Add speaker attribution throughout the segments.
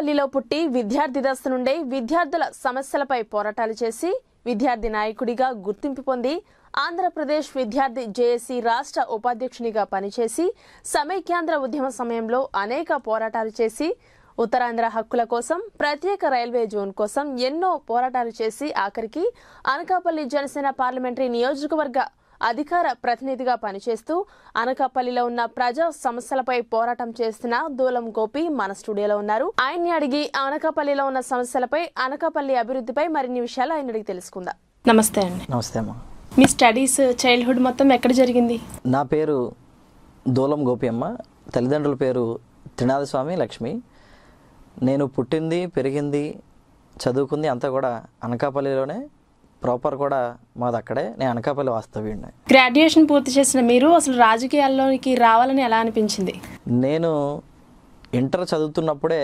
Speaker 1: అనకాపల్లిలో పుట్టి విద్యార్థి దశ నుండే విద్యార్థుల సమస్యలపై పోరాటాలు చేసి విద్యార్థి నాయకుడిగా గుర్తింపు పొంది ఆంధ్రప్రదేశ్ విద్యార్థి జేఏసీ రాష్ట్ర ఉపాధ్యక్షునిగా పనిచేసి సమైక్యాంధ్ర ఉద్యమ సమయంలో అనేక పోరాటాలు చేసి ఉత్తరాంధ్ర హక్కుల కోసం ప్రత్యేక రైల్వే జోన్ కోసం ఎన్నో పోరాటాలు చేసి ఆఖరికి అనకాపల్లి జనసేన పార్లమెంటరీ నియోజకవర్గ అధికార ప్రతినిధిగా పనిచేస్తూ అనకాపల్లిలో ఉన్న ప్రజా సమస్యలపై పోరాటం చేస్తున్న దూలం గోపి మన స్టూడియోలో ఉన్నారు ఆయన్ని అడిగి అనకాపల్లిలో ఉన్న సమస్యలపై అనకాపల్లి అభివృద్ధిపై మరిన్ని విషయాలు ఆయన అడిగి తెలుసుకుందాం నమస్తే అండి
Speaker 2: నమస్తే అమ్మ
Speaker 1: మీ స్టడీస్ చైల్డ్హుడ్ మొత్తం ఎక్కడ జరిగింది
Speaker 2: నా పేరు దూలం గోపి అమ్మ తల్లిదండ్రుల పేరు త్రినాథ స్వామి లక్ష్మి నేను పుట్టింది పెరిగింది చదువుకుంది అంతా కూడా అనకాపల్లిలోనే ప్రాపర్ కూడా మాది అక్కడే నేను అనకాపల్లి వాస్తవ్యుడిని
Speaker 1: గ్రాడ్యుయేషన్ పూర్తి చేసిన మీరు అసలు రాజకీయాల్లోకి రావాలని ఎలా అనిపించింది
Speaker 2: నేను ఇంటర్ చదువుతున్నప్పుడే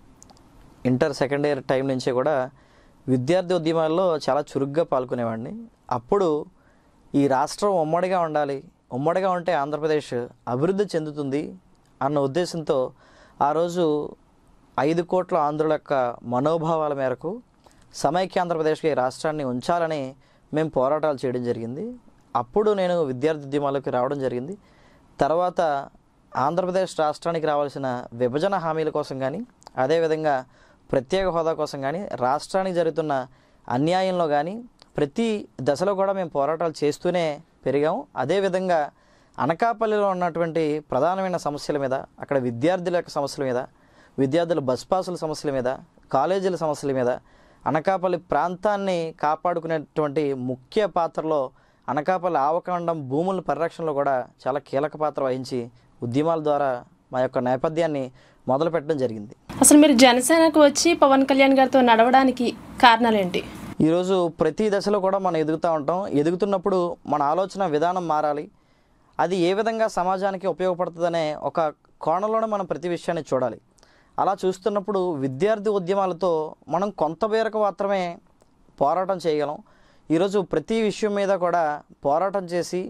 Speaker 2: ఇంటర్ సెకండ్ ఇయర్ టైం నుంచే కూడా విద్యార్థి ఉద్యమాల్లో చాలా చురుగ్గా పాల్గొనేవాడిని అప్పుడు ఈ రాష్ట్రం ఉమ్మడిగా ఉండాలి ఉమ్మడిగా ఉంటే ఆంధ్రప్రదేశ్ అభివృద్ధి చెందుతుంది అన్న ఉద్దేశంతో ఆ రోజు ఐదు కోట్ల ఆంధ్రుల యొక్క మనోభావాల మేరకు సమైక్య ఆంధ్రప్రదేశ్కి ఈ రాష్ట్రాన్ని ఉంచాలని మేము పోరాటాలు చేయడం జరిగింది అప్పుడు నేను విద్యార్థి ఉద్యమాలకు రావడం జరిగింది తర్వాత ఆంధ్రప్రదేశ్ రాష్ట్రానికి రావాల్సిన విభజన హామీల కోసం కానీ అదేవిధంగా ప్రత్యేక హోదా కోసం కానీ రాష్ట్రానికి జరుగుతున్న అన్యాయంలో కానీ ప్రతి దశలో కూడా మేము పోరాటాలు చేస్తూనే పెరిగాము అదేవిధంగా అనకాపల్లిలో ఉన్నటువంటి ప్రధానమైన సమస్యల మీద అక్కడ విద్యార్థుల యొక్క సమస్యల మీద విద్యార్థుల బస్ పాసుల సమస్యల మీద కాలేజీల సమస్యల మీద అనకాపల్లి ప్రాంతాన్ని కాపాడుకునేటువంటి ముఖ్య పాత్రలో అనకాపల్లి ఆవకాండం భూముల పరిరక్షణలో కూడా చాలా కీలక పాత్ర వహించి ఉద్యమాల ద్వారా మా యొక్క నేపథ్యాన్ని మొదలుపెట్టడం జరిగింది
Speaker 1: అసలు మీరు జనసేనకు వచ్చి పవన్ కళ్యాణ్ గారితో నడవడానికి కారణాలేంటి
Speaker 2: ఈరోజు ప్రతి దశలో కూడా మనం ఎదుగుతూ ఉంటాం ఎదుగుతున్నప్పుడు మన ఆలోచన విధానం మారాలి అది ఏ విధంగా సమాజానికి ఉపయోగపడుతుందనే ఒక కోణంలోనే మనం ప్రతి విషయాన్ని చూడాలి అలా చూస్తున్నప్పుడు విద్యార్థి ఉద్యమాలతో మనం కొంత మేరకు మాత్రమే పోరాటం చేయగలం ఈరోజు ప్రతి విషయం మీద కూడా పోరాటం చేసి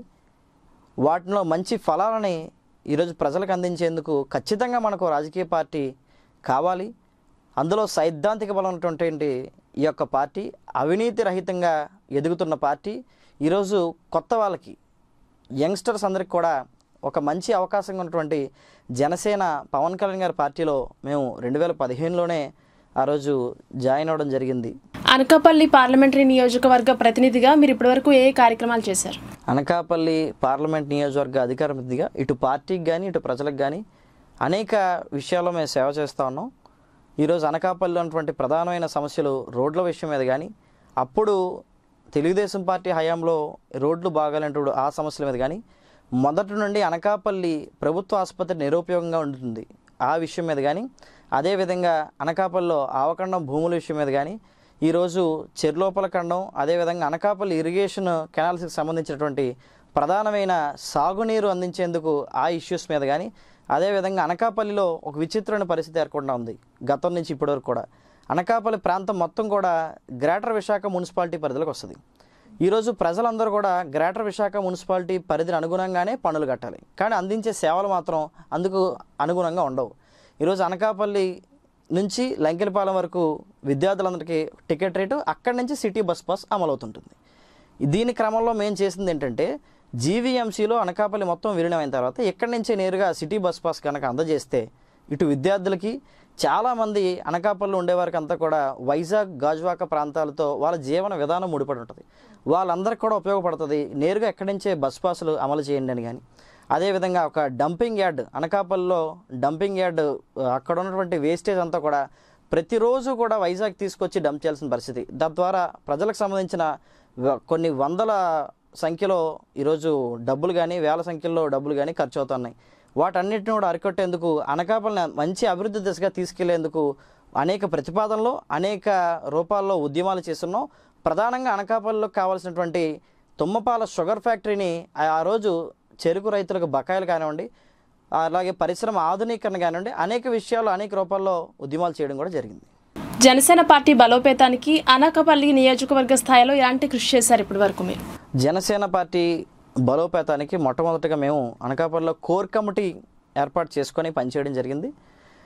Speaker 2: వాటిలో మంచి ఫలాలని ఈరోజు ప్రజలకు అందించేందుకు ఖచ్చితంగా మనకు రాజకీయ పార్టీ కావాలి అందులో సైద్ధాంతిక బలం ఉన్నటువంటి ఈ యొక్క పార్టీ అవినీతి రహితంగా ఎదుగుతున్న పార్టీ ఈరోజు కొత్త వాళ్ళకి యంగ్స్టర్స్ అందరికి కూడా ఒక మంచి అవకాశంగా ఉన్నటువంటి జనసేన పవన్ కళ్యాణ్ గారి పార్టీలో మేము రెండు వేల పదిహేనులోనే ఆ రోజు జాయిన్ అవ్వడం జరిగింది
Speaker 1: అనకాపల్లి పార్లమెంటరీ నియోజకవర్గ ప్రతినిధిగా మీరు ఇప్పటివరకు ఏ ఏ కార్యక్రమాలు చేశారు
Speaker 2: అనకాపల్లి పార్లమెంట్ నియోజకవర్గ అధికార ప్రతినిధిగా ఇటు పార్టీకి కానీ ఇటు ప్రజలకు కానీ అనేక విషయాల్లో మేము సేవ చేస్తూ ఉన్నాం ఈరోజు అనకాపల్లిలో ఉన్నటువంటి ప్రధానమైన సమస్యలు రోడ్ల విషయం మీద కానీ అప్పుడు తెలుగుదేశం పార్టీ హయాంలో రోడ్లు బాగాలంటప్పుడు ఆ సమస్యల మీద కానీ మొదటి నుండి అనకాపల్లి ప్రభుత్వ ఆసుపత్రి నిరుపయోగంగా ఉంటుంది ఆ విషయం మీద కానీ అదేవిధంగా అనకాపల్లిలో ఆవకండం భూముల విషయం మీద కానీ ఈరోజు చెర్లోపల ఖండం అదేవిధంగా అనకాపల్లి ఇరిగేషన్ కెనాల్స్కి సంబంధించినటువంటి ప్రధానమైన సాగునీరు అందించేందుకు ఆ ఇష్యూస్ మీద కానీ అదేవిధంగా అనకాపల్లిలో ఒక విచిత్రమైన పరిస్థితి ఏర్పడడం ఉంది గతం నుంచి ఇప్పటివరకు కూడా అనకాపల్లి ప్రాంతం మొత్తం కూడా గ్రేటర్ విశాఖ మున్సిపాలిటీ పరిధిలోకి వస్తుంది ఈరోజు ప్రజలందరూ కూడా గ్రేటర్ విశాఖ మున్సిపాలిటీ పరిధిని అనుగుణంగానే పన్నులు కట్టాలి కానీ అందించే సేవలు మాత్రం అందుకు అనుగుణంగా ఉండవు ఈరోజు అనకాపల్లి నుంచి లంకెలపాలెం వరకు విద్యార్థులందరికీ టికెట్ రేటు అక్కడి నుంచి సిటీ బస్ పాస్ అమలవుతుంటుంది దీని క్రమంలో మేము చేసింది ఏంటంటే జీవీఎంసీలో అనకాపల్లి మొత్తం విలీనమైన తర్వాత ఇక్కడి నుంచి నేరుగా సిటీ బస్ పాస్ కనుక అందజేస్తే ఇటు విద్యార్థులకి చాలామంది అనకాపల్లి ఉండేవారికి అంతా కూడా వైజాగ్ గాజువాక ప్రాంతాలతో వాళ్ళ జీవన విధానం ముడిపడి ఉంటుంది వాళ్ళందరికీ కూడా ఉపయోగపడుతుంది నేరుగా ఎక్కడి నుంచే బస్ పాసులు అమలు చేయండి అని కానీ అదేవిధంగా ఒక డంపింగ్ యార్డ్ అనకాపల్లిలో డంపింగ్ యార్డ్ అక్కడ ఉన్నటువంటి వేస్టేజ్ అంతా కూడా ప్రతిరోజు కూడా వైజాగ్ తీసుకొచ్చి డంప్ చేయాల్సిన పరిస్థితి తద్వారా ప్రజలకు సంబంధించిన వ- కొన్ని వందల సంఖ్యలో ఈరోజు డబ్బులు కానీ వేల సంఖ్యలో డబ్బులు కానీ ఖర్చు అవుతున్నాయి వాటన్నిటిని కూడా అరికట్టేందుకు అనకాపల్లిని మంచి అభివృద్ధి దిశగా తీసుకెళ్లేందుకు అనేక ప్రతిపాదనలు అనేక రూపాల్లో ఉద్యమాలు చేస్తున్నాం ప్రధానంగా అనకాపల్లిలో కావాల్సినటువంటి తుమ్మపాల షుగర్ ఫ్యాక్టరీని ఆ ఆ రోజు చెరుకు రైతులకు బకాయిలు కానివ్వండి అలాగే పరిశ్రమ ఆధునీకరణ కానివ్వండి అనేక విషయాలు అనేక రూపాల్లో ఉద్యమాలు చేయడం కూడా జరిగింది
Speaker 1: జనసేన పార్టీ బలోపేతానికి అనకాపల్లి నియోజకవర్గ స్థాయిలో ఎలాంటి కృషి చేశారు ఇప్పటి వరకు మీరు
Speaker 2: జనసేన పార్టీ బలోపేతానికి మొట్టమొదటిగా మేము అనకాపల్లిలో కోర్ కమిటీ ఏర్పాటు చేసుకొని పనిచేయడం జరిగింది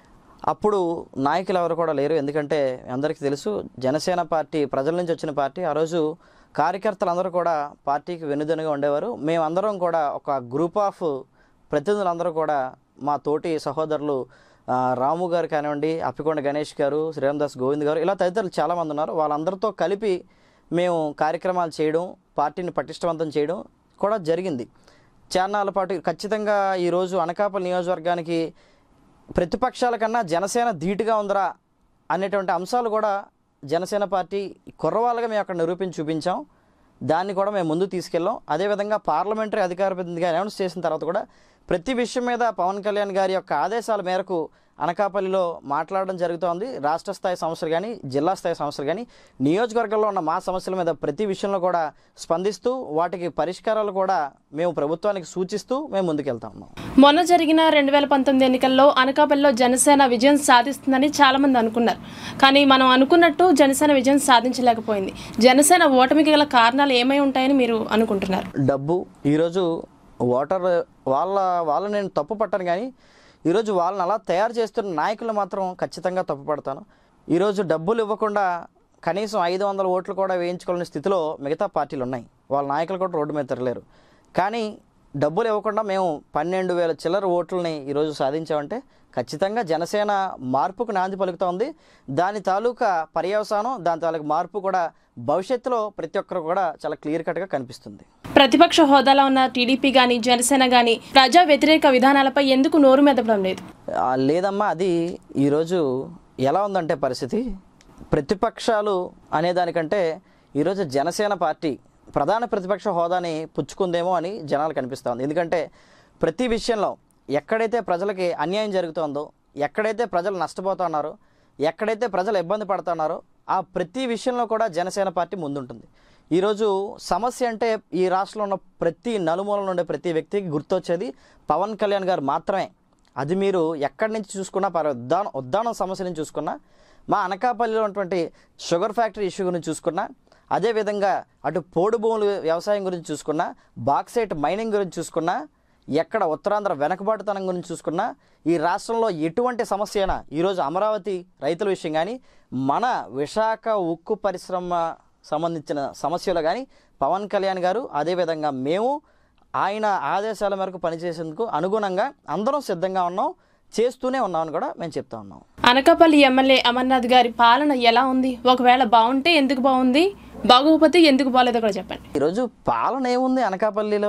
Speaker 2: అప్పుడు నాయకులు ఎవరు కూడా లేరు ఎందుకంటే అందరికీ తెలుసు జనసేన పార్టీ ప్రజల నుంచి వచ్చిన పార్టీ ఆ రోజు కార్యకర్తలందరూ కూడా పార్టీకి వెన్నుదనుగా ఉండేవారు మేమందరం కూడా ఒక గ్రూప్ ఆఫ్ ప్రతినిధులందరూ కూడా మా తోటి సహోదరులు ఆ, రాము గారు కానివ్వండి అప్పికొండ గణేష్ గారు శ్రీరామదాస్ గోవింద్ గారు ఇలా తదితరులు చాలామంది ఉన్నారు వాళ్ళందరితో కలిపి మేము కార్యక్రమాలు చేయడం పార్టీని పటిష్టవంతం చేయడం కూడా జరిగింది చాన్నాళ్ళ పాటు ఖచ్చితంగా ఈరోజు అనకాపల్లి నియోజకవర్గానికి ప్రతిపక్షాల కన్నా జనసేన ధీటుగా ఉందరా అనేటువంటి అంశాలు కూడా జనసేన పార్టీ కుర్రవాళ్ళగా మేము అక్కడ నిరూపించి చూపించాం దాన్ని కూడా మేము ముందు తీసుకెళ్ళాం అదేవిధంగా పార్లమెంటరీ అధికార ప్రతినిధిగా అనౌన్స్ చేసిన తర్వాత కూడా ప్రతి విషయం మీద పవన్ కళ్యాణ్ గారి యొక్క ఆదేశాల మేరకు అనకాపల్లిలో మాట్లాడడం జరుగుతోంది రాష్ట్ర స్థాయి సమస్యలు కానీ జిల్లా స్థాయి సమస్యలు కానీ నియోజకవర్గంలో ఉన్న మా సమస్యల మీద ప్రతి విషయంలో కూడా స్పందిస్తూ వాటికి పరిష్కారాలు కూడా మేము ప్రభుత్వానికి సూచిస్తూ మేము ముందుకెళ్తా ఉన్నాం
Speaker 1: మొన్న జరిగిన రెండు వేల పంతొమ్మిది ఎన్నికల్లో అనకాపల్లిలో జనసేన విజయం సాధిస్తుందని చాలా మంది అనుకున్నారు కానీ మనం అనుకున్నట్టు జనసేన విజయం సాధించలేకపోయింది జనసేన ఓటమికి గల కారణాలు ఏమై ఉంటాయని మీరు అనుకుంటున్నారు
Speaker 2: డబ్బు ఈరోజు ఓటర్ వాళ్ళ వాళ్ళని నేను తప్పు పట్టాను కానీ ఈరోజు వాళ్ళని అలా తయారు చేస్తున్న నాయకులు మాత్రం ఖచ్చితంగా తప్పు పడతాను ఈరోజు డబ్బులు ఇవ్వకుండా కనీసం ఐదు వందల ఓట్లు కూడా వేయించుకోలేని స్థితిలో మిగతా పార్టీలు ఉన్నాయి వాళ్ళ నాయకులు కూడా రోడ్డు మీద తిరగలేరు కానీ డబ్బులు ఇవ్వకుండా మేము పన్నెండు వేల చిల్లర ఓట్లని ఈరోజు సాధించామంటే ఖచ్చితంగా జనసేన మార్పుకు నాంది పలుకుతా ఉంది దాని తాలూకా పర్యవసానం దాని తాలూకా మార్పు కూడా భవిష్యత్తులో ప్రతి ఒక్కరు కూడా చాలా క్లియర్ కట్గా కనిపిస్తుంది
Speaker 1: ప్రతిపక్ష హోదాలో ఉన్న టీడీపీ గాని జనసేన గాని ప్రజా వ్యతిరేక విధానాలపై ఎందుకు నోరు మెదపడం లేదు
Speaker 2: ఆ, లేదమ్మా అది ఈరోజు ఎలా ఉందంటే పరిస్థితి ప్రతిపక్షాలు అనేదానికంటే ఈరోజు జనసేన పార్టీ ప్రధాన ప్రతిపక్ష హోదాని పుచ్చుకుందేమో అని జనాలకు అనిపిస్తూ ఉంది ఎందుకంటే ప్రతి విషయంలో ఎక్కడైతే ప్రజలకి అన్యాయం జరుగుతుందో ఎక్కడైతే ప్రజలు నష్టపోతున్నారో ఎక్కడైతే ప్రజలు ఇబ్బంది పడుతున్నారో ఆ ప్రతి విషయంలో కూడా జనసేన పార్టీ ముందుంటుంది ఈరోజు సమస్య అంటే ఈ రాష్ట్రంలో ఉన్న ప్రతి నలుమూలలో ఉండే ప్రతి వ్యక్తికి గుర్తొచ్చేది పవన్ కళ్యాణ్ గారు మాత్రమే అది మీరు ఎక్కడి నుంచి చూసుకున్నా పర్వాలేదు ఉద్దానం ఉద్దానం సమస్య నుంచి చూసుకున్నా మా అనకాపల్లిలో ఉన్నటువంటి షుగర్ ఫ్యాక్టరీ ఇష్యూ గురించి చూసుకున్నా అదేవిధంగా అటు పోడు భూములు వ్యవసాయం గురించి చూసుకున్నా బాక్సైట్ మైనింగ్ గురించి చూసుకున్నా ఎక్కడ ఉత్తరాంధ్ర వెనకబాటుతనం గురించి చూసుకున్నా ఈ రాష్ట్రంలో ఎటువంటి సమస్య అయినా ఈరోజు అమరావతి రైతుల విషయం కానీ మన విశాఖ ఉక్కు పరిశ్రమ సంబంధించిన సమస్యలు కానీ పవన్ కళ్యాణ్ గారు అదేవిధంగా మేము ఆయన ఆదేశాల మేరకు పనిచేసేందుకు అనుగుణంగా అందరం సిద్ధంగా ఉన్నాం చేస్తూనే ఉన్నామని కూడా మేము చెప్తా ఉన్నాం
Speaker 1: అనకాపల్లి ఎమ్మెల్యే అమర్నాథ్ గారి పాలన ఎలా ఉంది ఒకవేళ బాగుంటే ఎందుకు బాగుంది బాగోకపోతే ఎందుకు బాగాలేదో కూడా చెప్పండి
Speaker 2: ఈరోజు పాలన ఏముంది అనకాపల్లిలో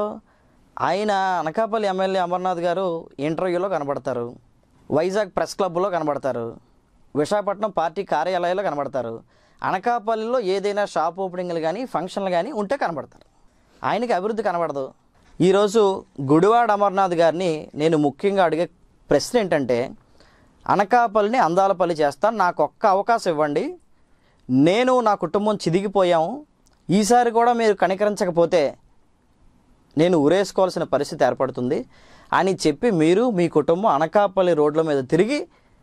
Speaker 2: ఆయన అనకాపల్లి ఎమ్మెల్యే అమర్నాథ్ గారు ఇంటర్వ్యూలో కనబడతారు వైజాగ్ ప్రెస్ క్లబ్లో కనబడతారు విశాఖపట్నం పార్టీ కార్యాలయాల్లో కనబడతారు అనకాపల్లిలో ఏదైనా షాప్ ఓపెనింగ్లు కానీ ఫంక్షన్లు కానీ ఉంటే కనబడతారు ఆయనకి అభివృద్ధి కనబడదు ఈరోజు గుడివాడ అమర్నాథ్ గారిని నేను ముఖ్యంగా అడిగే ప్రశ్న ఏంటంటే అనకాపల్లిని అందాలపల్లి చేస్తాను నాకు ఒక్క అవకాశం ఇవ్వండి నేను నా కుటుంబం చిదిగిపోయాము ఈసారి కూడా మీరు కనికరించకపోతే నేను ఉరేసుకోవాల్సిన పరిస్థితి ఏర్పడుతుంది అని చెప్పి మీరు మీ కుటుంబం అనకాపల్లి రోడ్ల మీద తిరిగి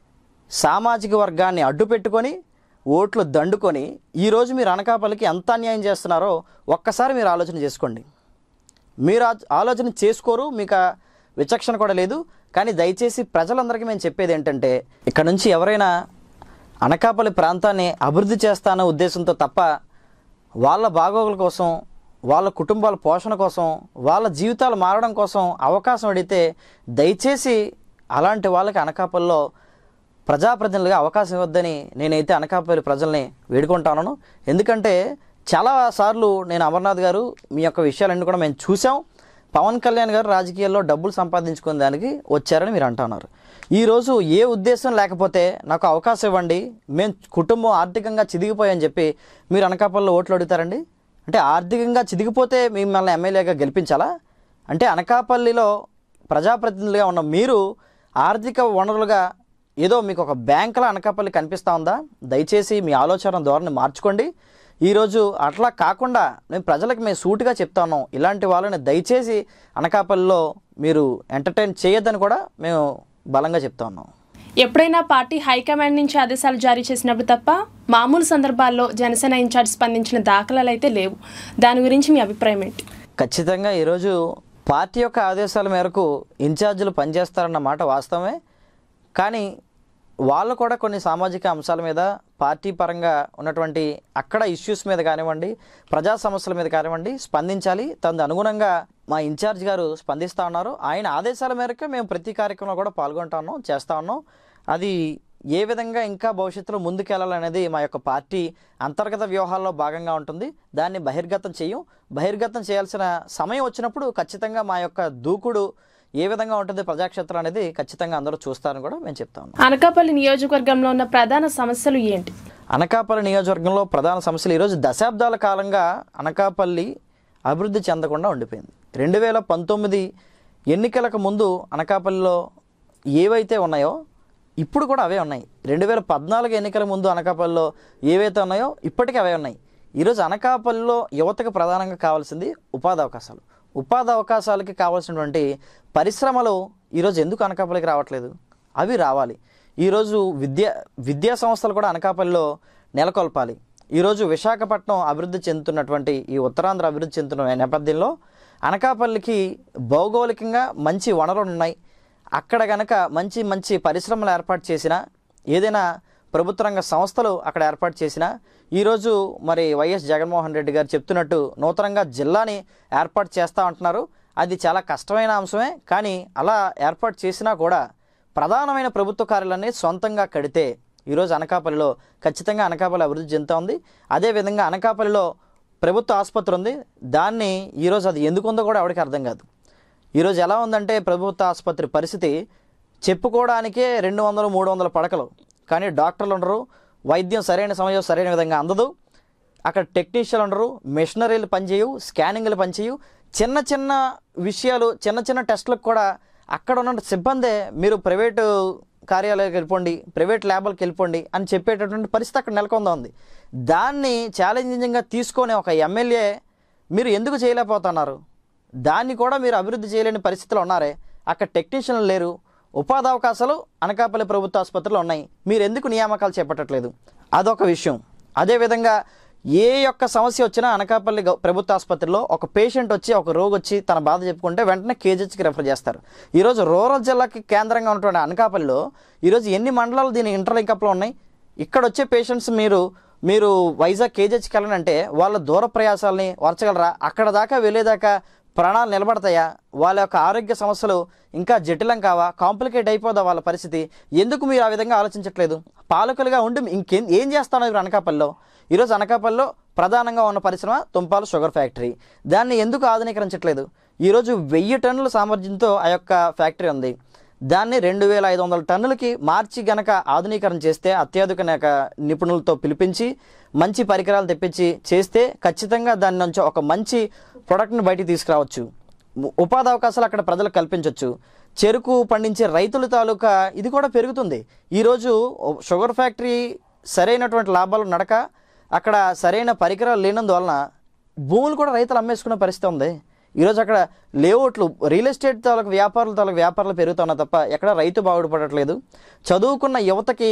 Speaker 2: సామాజిక వర్గాన్ని అడ్డు పెట్టుకొని ఓట్లు దండుకొని ఈరోజు మీరు అనకాపల్లికి ఎంత అన్యాయం చేస్తున్నారో ఒక్కసారి మీరు ఆలోచన చేసుకోండి మీరు ఆ- ఆలోచన చేసుకోరు మీకు ఆ విచక్షణ కూడా లేదు కానీ దయచేసి ప్రజలందరికీ మేము చెప్పేది ఏంటంటే ఇక్కడ నుంచి ఎవరైనా అనకాపల్లి ప్రాంతాన్ని అభివృద్ధి చేస్తాన ఉద్దేశంతో తప్ప వాళ్ళ బాగోగుల కోసం వాళ్ళ కుటుంబాల పోషణ కోసం వాళ్ళ జీవితాలు మారడం కోసం అవకాశం అడిగితే దయచేసి అలాంటి వాళ్ళకి అనకాపల్లిలో ప్రజాప్రతినిధులుగా అవకాశం ఇవ్వద్దని నేనైతే అనకాపల్లి ప్రజల్ని వేడుకుంటాను ఎందుకంటే చాలా సార్లు నేను అమర్నాథ్ గారు మీ యొక్క విషయాలన్నీ కూడా మేము చూసాం పవన్ కళ్యాణ్ గారు రాజకీయాల్లో డబ్బులు సంపాదించుకునే దానికి వచ్చారని మీరు అంటున్నారు ఈరోజు ఏ ఉద్దేశం లేకపోతే నాకు అవకాశం ఇవ్వండి మేము కుటుంబం ఆర్థికంగా చిదిగిపోయని చెప్పి మీరు అనకాపల్లిలో ఓట్లు అడుగుతారండి అంటే ఆర్థికంగా చిదిగిపోతే మిమ్మల్ని ఎమ్మెల్యేగా గెలిపించాలా అంటే అనకాపల్లిలో ప్రజాప్రతినిధులుగా ఉన్న మీరు ఆర్థిక వనరులుగా ఏదో మీకు ఒక బ్యాంకులా అనకాపల్లి కనిపిస్తూ ఉందా దయచేసి మీ ఆలోచన ధోరణి మార్చుకోండి ఈరోజు అట్లా కాకుండా మేము ప్రజలకు మేము సూటిగా చెప్తా ఉన్నాం ఇలాంటి వాళ్ళని దయచేసి అనకాపల్లిలో మీరు ఎంటర్టైన్ చేయొద్దని కూడా మేము బలంగా చెప్తా ఉన్నాం
Speaker 1: ఎప్పుడైనా పార్టీ హైకమాండ్ నుంచి ఆదేశాలు జారీ చేసినప్పుడు తప్ప మామూలు సందర్భాల్లో జనసేన ఇన్ఛార్జ్ స్పందించిన దాఖలాలు అయితే లేవు దాని గురించి మీ అభిప్రాయం ఏంటి
Speaker 2: ఖచ్చితంగా ఈరోజు పార్టీ యొక్క ఆదేశాల మేరకు ఇన్ఛార్జీలు పనిచేస్తారన్న మాట వాస్తవమే కానీ వాళ్ళు కూడా కొన్ని సామాజిక అంశాల మీద పార్టీ పరంగా ఉన్నటువంటి అక్కడ ఇష్యూస్ మీద కానివ్వండి ప్రజా సమస్యల మీద కానివ్వండి స్పందించాలి తన అనుగుణంగా మా ఇన్ఛార్జ్ గారు స్పందిస్తూ ఉన్నారు ఆయన ఆదేశాల మేరకు మేము ప్రతి కార్యక్రమంలో కూడా పాల్గొంటా ఉన్నాం చేస్తా ఉన్నాం అది ఏ విధంగా ఇంకా భవిష్యత్తులో ముందుకెళ్లాలనేది మా యొక్క పార్టీ అంతర్గత వ్యూహాల్లో భాగంగా ఉంటుంది దాన్ని బహిర్గతం చేయం బహిర్గతం చేయాల్సిన సమయం వచ్చినప్పుడు ఖచ్చితంగా మా యొక్క దూకుడు ఏ విధంగా ఉంటుంది ప్రజాక్షేత్రం అనేది ఖచ్చితంగా అందరూ చూస్తారని కూడా మేము చెప్తాము
Speaker 1: అనకాపల్లి నియోజకవర్గంలో ఉన్న ప్రధాన సమస్యలు ఏంటి
Speaker 2: అనకాపల్లి నియోజకవర్గంలో ప్రధాన సమస్యలు ఈరోజు దశాబ్దాల కాలంగా అనకాపల్లి అభివృద్ధి చెందకుండా ఉండిపోయింది రెండు వేల పంతొమ్మిది ఎన్నికలకు ముందు అనకాపల్లిలో ఏవైతే ఉన్నాయో ఇప్పుడు కూడా అవే ఉన్నాయి రెండు వేల పద్నాలుగు ఎన్నికల ముందు అనకాపల్లిలో ఏవైతే ఉన్నాయో ఇప్పటికీ అవే ఉన్నాయి ఈరోజు అనకాపల్లిలో యువతకు ప్రధానంగా కావాల్సింది ఉపాధి అవకాశాలు ఉపాధి అవకాశాలకి కావాల్సినటువంటి పరిశ్రమలు ఈరోజు ఎందుకు అనకాపల్లికి రావట్లేదు అవి రావాలి ఈరోజు విద్యా విద్యా సంస్థలు కూడా అనకాపల్లిలో నెలకొల్పాలి ఈరోజు విశాఖపట్నం అభివృద్ధి చెందుతున్నటువంటి ఈ ఉత్తరాంధ్ర అభివృద్ధి చెందుతున్న నేపథ్యంలో అనకాపల్లికి భౌగోళికంగా మంచి వనరులు ఉన్నాయి అక్కడ గనక మంచి మంచి పరిశ్రమలు ఏర్పాటు చేసినా ఏదైనా ప్రభుత్వ రంగ సంస్థలు అక్కడ ఏర్పాటు చేసినా ఈరోజు మరి వైఎస్ జగన్మోహన్ రెడ్డి గారు చెప్తున్నట్టు నూతనంగా జిల్లాని ఏర్పాటు చేస్తా ఉంటున్నారు అది చాలా కష్టమైన అంశమే కానీ అలా ఏర్పాటు చేసినా కూడా ప్రధానమైన ప్రభుత్వ కార్యాలయాన్ని సొంతంగా కడితే ఈరోజు అనకాపల్లిలో ఖచ్చితంగా అనకాపల్లి అభివృద్ధి చెందుతూ ఉంది అదేవిధంగా అనకాపల్లిలో ప్రభుత్వ ఆసుపత్రి ఉంది దాన్ని ఈరోజు అది ఎందుకు ఉందో కూడా ఎవరికి అర్థం కాదు ఈరోజు ఎలా ఉందంటే ప్రభుత్వ ఆసుపత్రి పరిస్థితి చెప్పుకోవడానికే రెండు వందలు మూడు వందల పడకలు కానీ డాక్టర్లు ఉండరు వైద్యం సరైన సమయం సరైన విధంగా అందదు అక్కడ టెక్నీషియన్లు ఉండరు మెషినరీలు పనిచేయవు స్కానింగ్లు పనిచేయవు చిన్న చిన్న విషయాలు చిన్న చిన్న టెస్టులకు కూడా అక్కడ ఉన్న సిబ్బందే మీరు ప్రైవేటు కార్యాలయాలకు వెళ్ళిపోండి ప్రైవేట్ ల్యాబ్లకు వెళ్ళిపోండి అని చెప్పేటటువంటి పరిస్థితి అక్కడ నెలకొందా ఉంది దాన్ని ఛాలెంజింగ్గా తీసుకొని ఒక ఎమ్మెల్యే మీరు ఎందుకు చేయలేకపోతున్నారు దాన్ని కూడా మీరు అభివృద్ధి చేయలేని పరిస్థితిలో ఉన్నారే అక్కడ టెక్నీషియన్లు లేరు ఉపాధి అవకాశాలు అనకాపల్లి ప్రభుత్వ ఆసుపత్రిలో ఉన్నాయి మీరు ఎందుకు నియామకాలు చేపట్టట్లేదు అదొక విషయం అదేవిధంగా ఏ యొక్క సమస్య వచ్చినా అనకాపల్లి గవ- ప్రభుత్వ ఆసుపత్రిలో ఒక పేషెంట్ వచ్చి ఒక రోగి వచ్చి తన బాధ చెప్పుకుంటే వెంటనే కేజీహెచ్కి రెఫర్ చేస్తారు ఈరోజు రూరల్ జిల్లాకి కేంద్రంగా ఉన్నటువంటి అనకాపల్లిలో ఈరోజు ఎన్ని మండలాలు దీని ఇంటర్లింకప్లో ఉన్నాయి ఇక్కడ వచ్చే పేషెంట్స్ మీరు మీరు వైజాగ్ కేజీహెచ్కి వెళ్ళనంటే వాళ్ళ దూర ప్రయాసాలని వర్చగలరా అక్కడ దాకా వెళ్ళేదాకా ప్రాణాలు నిలబడతాయా వాళ్ళ యొక్క ఆరోగ్య సమస్యలు ఇంకా జటిలం కావా కాంప్లికేట్ అయిపోదా వాళ్ళ పరిస్థితి ఎందుకు మీరు ఆ విధంగా ఆలోచించట్లేదు పాలకులుగా ఉండి ఇంకేం ఏం చేస్తాను ఇప్పుడు అనకాపల్లిలో ఈరోజు అనకాపల్లిలో ప్రధానంగా ఉన్న పరిశ్రమ తుంపాలు షుగర్ ఫ్యాక్టరీ దాన్ని ఎందుకు ఆధునీకరించట్లేదు ఈరోజు వెయ్యి టన్నుల సామర్థ్యంతో ఆ యొక్క ఫ్యాక్టరీ ఉంది దాన్ని రెండు వేల ఐదు వందల టన్నులకి మార్చి గనక ఆధునీకరణ చేస్తే అత్యాధునిక నక నిపుణులతో పిలిపించి మంచి పరికరాలు తెప్పించి చేస్తే ఖచ్చితంగా దాని నుంచి ఒక మంచి ప్రొడక్ట్ని బయటికి తీసుకురావచ్చు ఉ- ఉపాధి అవకాశాలు అక్కడ ప్రజలకు కల్పించవచ్చు చెరుకు పండించే రైతుల తాలూకా ఇది కూడా పెరుగుతుంది ఈరోజు షుగర్ ఫ్యాక్టరీ సరైనటువంటి లాభాలు నడక అక్కడ సరైన పరికరాలు లేనందువలన భూములు కూడా రైతులు అమ్మేసుకునే పరిస్థితి ఉంది ఈరోజు అక్కడ లేఅవుట్లు రియల్ ఎస్టేట్ తాలూకు వ్యాపారుల తాలూకు వ్యాపారాలు పెరుగుతున్నా తప్ప ఎక్కడ రైతు బాగుపడట్లేదు చదువుకున్న యువతకి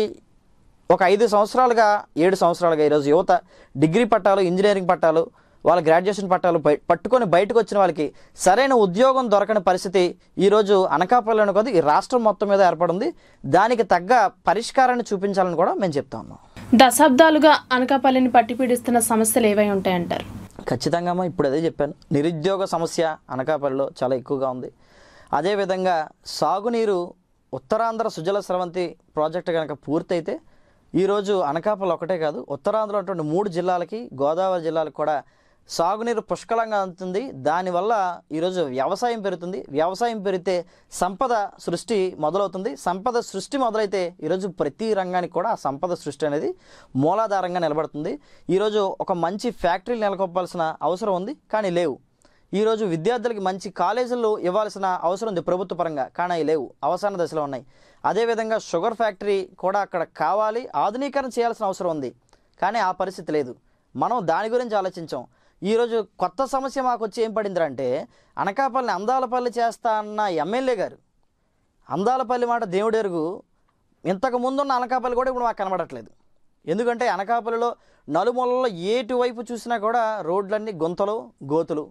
Speaker 2: ఒక ఐదు సంవత్సరాలుగా ఏడు సంవత్సరాలుగా ఈరోజు యువత డిగ్రీ పట్టాలు ఇంజనీరింగ్ పట్టాలు వాళ్ళ గ్రాడ్యుయేషన్ పట్టాలు బయ పట్టుకొని బయటకు వచ్చిన వాళ్ళకి సరైన ఉద్యోగం దొరకని పరిస్థితి ఈరోజు అనకాపల్లిలోనే కాదు ఈ రాష్ట్రం మొత్తం మీద ఏర్పడింది దానికి తగ్గ పరిష్కారాన్ని చూపించాలని కూడా మేము చెప్తా ఉన్నాం
Speaker 1: దశాబ్దాలుగా అనకాపల్లిని పట్టిపీడిస్తున్న సమస్యలు ఏవై ఉంటాయంటారు
Speaker 2: ఖచ్చితంగా అమ్మా ఇప్పుడు అదే చెప్పాను నిరుద్యోగ సమస్య అనకాపల్లిలో చాలా ఎక్కువగా ఉంది అదేవిధంగా సాగునీరు ఉత్తరాంధ్ర సుజల స్రవంతి ప్రాజెక్టు కనుక పూర్తయితే ఈరోజు అనకాపల్లి ఒకటే కాదు ఉత్తరాంధ్రలో ఉన్నటువంటి మూడు జిల్లాలకి గోదావరి జిల్లాలకు కూడా సాగునీరు పుష్కలంగా అందుతుంది దానివల్ల ఈరోజు వ్యవసాయం పెరుగుతుంది వ్యవసాయం పెరిగితే సంపద సృష్టి మొదలవుతుంది సంపద సృష్టి మొదలైతే ఈరోజు ప్రతి రంగానికి కూడా ఆ సంపద సృష్టి అనేది మూలాధారంగా నిలబడుతుంది ఈరోజు ఒక మంచి ఫ్యాక్టరీలు నెలకొల్పాల్సిన అవసరం ఉంది కానీ లేవు ఈరోజు విద్యార్థులకి మంచి కాలేజీలు ఇవ్వాల్సిన అవసరం ఉంది ప్రభుత్వ పరంగా కానీ అవి లేవు అవసాన దశలో ఉన్నాయి అదేవిధంగా షుగర్ ఫ్యాక్టరీ కూడా అక్కడ కావాలి ఆధునీకరణ చేయాల్సిన అవసరం ఉంది కానీ ఆ పరిస్థితి లేదు మనం దాని గురించి ఆలోచించాం ఈరోజు కొత్త సమస్య మాకు వచ్చి ఏం పడిందంటే అనకాపల్లి అందాలపల్లి చేస్తా అన్న ఎమ్మెల్యే గారు అందాలపల్లి మాట దేవుడెరుగు ఇంతకు ముందున్న అనకాపల్లి కూడా ఇప్పుడు మాకు కనబడట్లేదు ఎందుకంటే అనకాపల్లిలో నలుమూలలో ఏటు వైపు చూసినా కూడా రోడ్లన్నీ గుంతలు గోతులు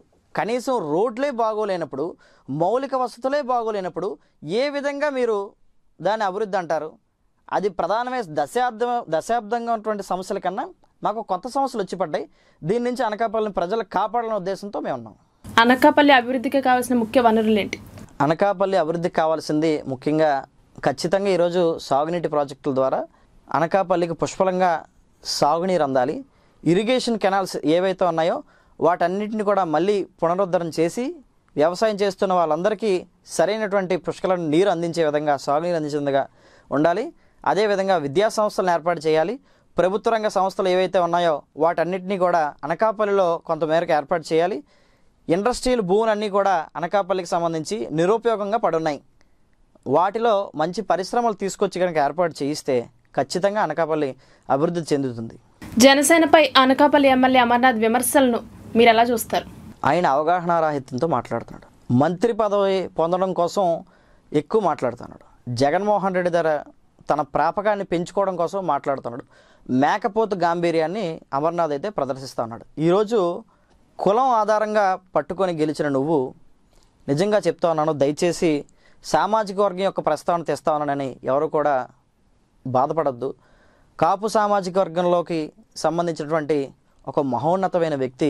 Speaker 2: కనీసం రోడ్లే బాగోలేనప్పుడు మౌలిక వసతులే బాగోలేనప్పుడు ఏ విధంగా మీరు దాన్ని అభివృద్ధి అంటారు అది ప్రధానమైన దశాబ్దం దశాబ్దంగా ఉన్నటువంటి సమస్యల కన్నా మాకు కొత్త సమస్యలు వచ్చి పడ్డాయి దీని నుంచి అనకాపల్లిని ప్రజలకు కాపాడాలనే ఉద్దేశంతో మేము ఉన్నాం
Speaker 1: అనకాపల్లి అభివృద్ధికి కావాల్సిన ముఖ్య వనరులు ఏంటి
Speaker 2: అనకాపల్లి అభివృద్ధికి కావాల్సింది ముఖ్యంగా ఖచ్చితంగా ఈరోజు సాగునీటి ప్రాజెక్టుల ద్వారా అనకాపల్లికి పుష్కలంగా సాగునీరు అందాలి ఇరిగేషన్ కెనాల్స్ ఏవైతే ఉన్నాయో వాటన్నిటిని కూడా మళ్ళీ పునరుద్ధరణ చేసి వ్యవసాయం చేస్తున్న వాళ్ళందరికీ సరైనటువంటి పుష్కల నీరు అందించే విధంగా సాగునీరు అందించే విధంగా ఉండాలి అదేవిధంగా విద్యా సంస్థలను ఏర్పాటు చేయాలి ప్రభుత్వ రంగ సంస్థలు ఏవైతే ఉన్నాయో వాటన్నిటినీ కూడా అనకాపల్లిలో కొంతమేరకు ఏర్పాటు చేయాలి ఇండస్ట్రియల్ భూములన్నీ కూడా అనకాపల్లికి సంబంధించి నిరుపయోగంగా పడున్నాయి వాటిలో మంచి పరిశ్రమలు తీసుకొచ్చి కనుక ఏర్పాటు చేయిస్తే ఖచ్చితంగా అనకాపల్లి అభివృద్ధి చెందుతుంది
Speaker 1: జనసేనపై అనకాపల్లి ఎమ్మెల్యే అమర్నాథ్ విమర్శలను మీరు ఎలా చూస్తారు
Speaker 2: ఆయన అవగాహన రాహిత్యంతో మాట్లాడుతున్నాడు మంత్రి పదవి పొందడం కోసం ఎక్కువ మాట్లాడుతున్నాడు జగన్మోహన్ రెడ్డి ధర తన ప్రాపకాన్ని పెంచుకోవడం కోసం మాట్లాడుతున్నాడు మేకపోతు గాంభీర్యాన్ని అమర్నాథ్ అయితే ప్రదర్శిస్తా ఉన్నాడు ఈరోజు కులం ఆధారంగా పట్టుకొని గెలిచిన నువ్వు నిజంగా చెప్తా ఉన్నాను దయచేసి సామాజిక వర్గం యొక్క ప్రస్తావన తెస్తా ఉన్నానని ఎవరు కూడా బాధపడద్దు కాపు సామాజిక వర్గంలోకి సంబంధించినటువంటి ఒక మహోన్నతమైన వ్యక్తి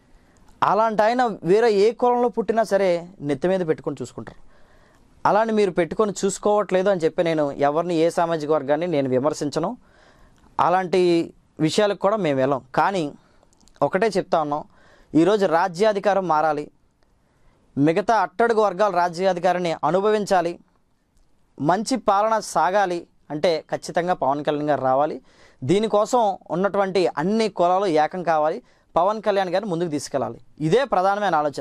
Speaker 2: అలాంటి ఆయన వేరే ఏ కులంలో పుట్టినా సరే నెత్తి మీద పెట్టుకొని చూసుకుంటారు అలాని మీరు పెట్టుకొని చూసుకోవట్లేదు అని చెప్పి నేను ఎవరిని ఏ సామాజిక వర్గాన్ని నేను విమర్శించను అలాంటి విషయాలకు కూడా మేము వెళ్ళాం కానీ ఒకటే చెప్తా ఉన్నాం ఈరోజు రాజ్యాధికారం మారాలి మిగతా అట్టడుగు వర్గాల రాజ్యాధికారాన్ని అనుభవించాలి మంచి పాలన సాగాలి అంటే ఖచ్చితంగా పవన్ కళ్యాణ్ గారు రావాలి దీనికోసం ఉన్నటువంటి అన్ని కులాలు ఏకం కావాలి పవన్ కళ్యాణ్ గారిని ముందుకు తీసుకెళ్ళాలి ఇదే ప్రధానమైన ఆలోచన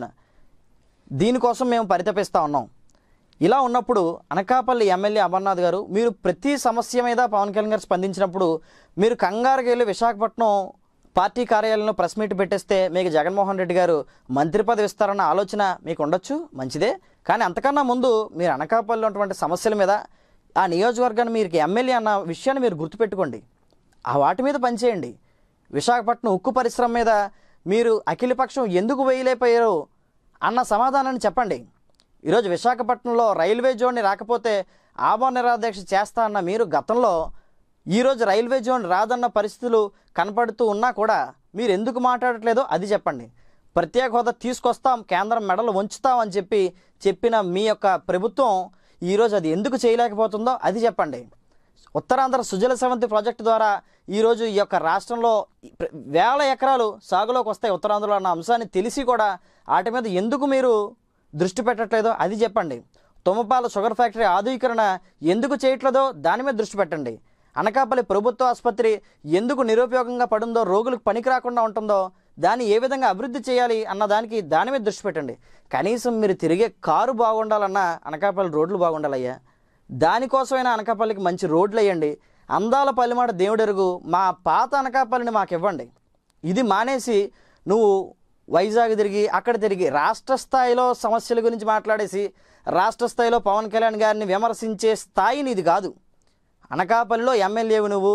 Speaker 2: దీనికోసం మేము పరితపిస్తూ ఉన్నాం ఇలా ఉన్నప్పుడు అనకాపల్లి ఎమ్మెల్యే అమర్నాథ్ గారు మీరు ప్రతి సమస్య మీద పవన్ కళ్యాణ్ గారు స్పందించినప్పుడు మీరు కంగారుకి వెళ్ళి విశాఖపట్నం పార్టీ కార్యాలయంలో ప్రెస్ మీట్ పెట్టేస్తే మీకు జగన్మోహన్ రెడ్డి గారు మంత్రి పదవి ఇస్తారన్న ఆలోచన మీకు ఉండొచ్చు మంచిదే కానీ అంతకన్నా ముందు మీరు అనకాపల్లిలో ఉన్నటువంటి సమస్యల మీద ఆ నియోజకవర్గాన్ని మీరు ఎమ్మెల్యే అన్న విషయాన్ని మీరు గుర్తుపెట్టుకోండి ఆ వాటి మీద పనిచేయండి విశాఖపట్నం ఉక్కు పరిశ్రమ మీద మీరు అఖిలపక్షం ఎందుకు వేయలేకపోయారు అన్న సమాధానాన్ని చెప్పండి ఈరోజు విశాఖపట్నంలో రైల్వే జోన్ని రాకపోతే ఆభరణ నిరాదీక్ష చేస్తా అన్న మీరు గతంలో ఈరోజు రైల్వే జోన్ రాదన్న పరిస్థితులు కనపడుతూ ఉన్నా కూడా మీరు ఎందుకు మాట్లాడట్లేదో అది చెప్పండి ప్రత్యేక హోదా తీసుకొస్తాం కేంద్రం మెడలు ఉంచుతాం అని చెప్పి చెప్పిన మీ యొక్క ప్రభుత్వం ఈరోజు అది ఎందుకు చేయలేకపోతుందో అది చెప్పండి ఉత్తరాంధ్ర సుజల సెవంతి ప్రాజెక్టు ద్వారా ఈరోజు ఈ యొక్క రాష్ట్రంలో ప్ర- వేల ఎకరాలు సాగులోకి వస్తాయి ఉత్తరాంధ్రలో అన్న అంశాన్ని తెలిసి కూడా వాటి మీద ఎందుకు మీరు దృష్టి పెట్టట్లేదో అది చెప్పండి తుమ్మపాల షుగర్ ఫ్యాక్టరీ ఆధునీకరణ ఎందుకు చేయట్లేదో దాని మీద దృష్టి పెట్టండి అనకాపల్లి ప్రభుత్వ ఆసుపత్రి ఎందుకు నిరుపయోగంగా పడుందో రోగులకు పనికి రాకుండా ఉంటుందో దాన్ని ఏ విధంగా అభివృద్ధి చేయాలి అన్న దానికి దాని మీద దృష్టి పెట్టండి కనీసం మీరు తిరిగే కారు బాగుండాలన్నా అనకాపల్లి రోడ్లు బాగుండాలయ్యా దానికోసమైనా అనకాపల్లికి మంచి రోడ్లు వేయండి అందాల పల్లిమాట దేవుడెరుగు మా పాత అనకాపల్లిని మాకు ఇవ్వండి ఇది మానేసి నువ్వు వైజాగ్ తిరిగి అక్కడ తిరిగి రాష్ట్ర స్థాయిలో సమస్యల గురించి మాట్లాడేసి రాష్ట్ర స్థాయిలో పవన్ కళ్యాణ్ గారిని విమర్శించే స్థాయి నీది కాదు అనకాపల్లిలో ఎమ్మెల్యేవు నువ్వు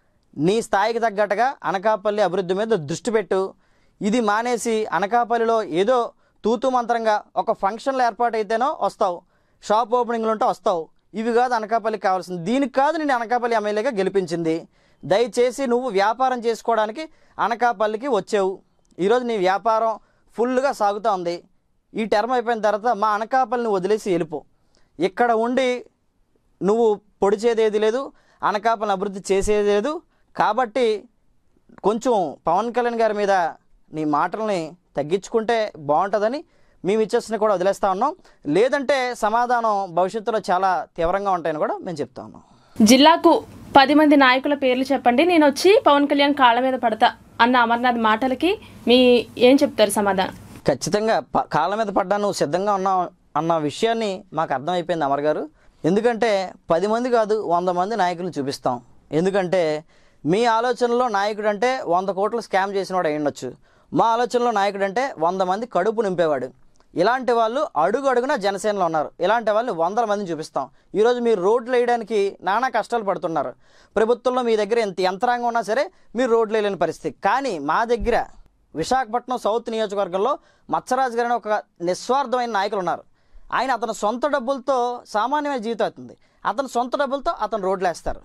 Speaker 2: నీ స్థాయికి తగ్గట్టుగా అనకాపల్లి అభివృద్ధి మీద దృష్టి పెట్టు ఇది మానేసి అనకాపల్లిలో ఏదో తూతు మంత్రంగా ఒక ఫంక్షన్లు ఏర్పాటైతేనో వస్తావు షాప్ ఓపెనింగ్లు ఉంటే వస్తావు ఇవి కాదు అనకాపల్లికి కావాల్సింది దీనికి కాదు నేను అనకాపల్లి ఎమ్మెల్యేగా గెలిపించింది దయచేసి నువ్వు వ్యాపారం చేసుకోవడానికి అనకాపల్లికి వచ్చావు ఈరోజు నీ వ్యాపారం ఫుల్గా సాగుతూ ఉంది ఈ టర్మ్ అయిపోయిన తర్వాత మా అనకాపల్లిని వదిలేసి వెళ్ళిపో ఇక్కడ ఉండి నువ్వు పొడిచేది ఏది లేదు అనకాపల్ని అభివృద్ధి చేసేది లేదు కాబట్టి కొంచెం పవన్ కళ్యాణ్ గారి మీద నీ మాటల్ని తగ్గించుకుంటే బాగుంటుందని మేము ఇచ్చేసిన కూడా వదిలేస్తా ఉన్నాం లేదంటే సమాధానం భవిష్యత్తులో చాలా తీవ్రంగా ఉంటాయని కూడా మేము చెప్తా ఉన్నాం
Speaker 1: జిల్లాకు పది మంది నాయకుల పేర్లు చెప్పండి నేను వచ్చి పవన్ కళ్యాణ్ కాళ్ళ మీద పడతా అన్న అమర్నాథ్ మాటలకి మీ ఏం చెప్తారు సమాధానం
Speaker 2: ఖచ్చితంగా ప- కాళ్ళ మీద పడ్డా నువ్వు సిద్ధంగా ఉన్నావు అన్న విషయాన్ని మాకు అర్థమైపోయింది అమర్ గారు ఎందుకంటే పది మంది కాదు వంద మంది నాయకులను చూపిస్తాం ఎందుకంటే మీ ఆలోచనలో నాయకుడు అంటే వంద కోట్లు స్కామ్ చేసినవాడు అయి ఉండొచ్చు మా ఆలోచనలో నాయకుడు అంటే వంద మంది కడుపు నింపేవాడు ఇలాంటి వాళ్ళు అడుగు అడుగున జనసేనలో ఉన్నారు ఇలాంటి వాళ్ళని వందల మందిని చూపిస్తాం ఈరోజు మీరు రోడ్లు వేయడానికి నానా కష్టాలు పడుతున్నారు ప్రభుత్వంలో మీ దగ్గర ఎంత యంత్రాంగం ఉన్నా సరే మీరు రోడ్లు వేయలేని పరిస్థితి కానీ మా దగ్గర విశాఖపట్నం సౌత్ నియోజకవర్గంలో మత్సరాజు గారిని ఒక నిస్వార్థమైన నాయకులు ఉన్నారు ఆయన అతని సొంత డబ్బులతో సామాన్యమైన జీవితం అవుతుంది అతని సొంత డబ్బులతో అతను రోడ్లు వేస్తారు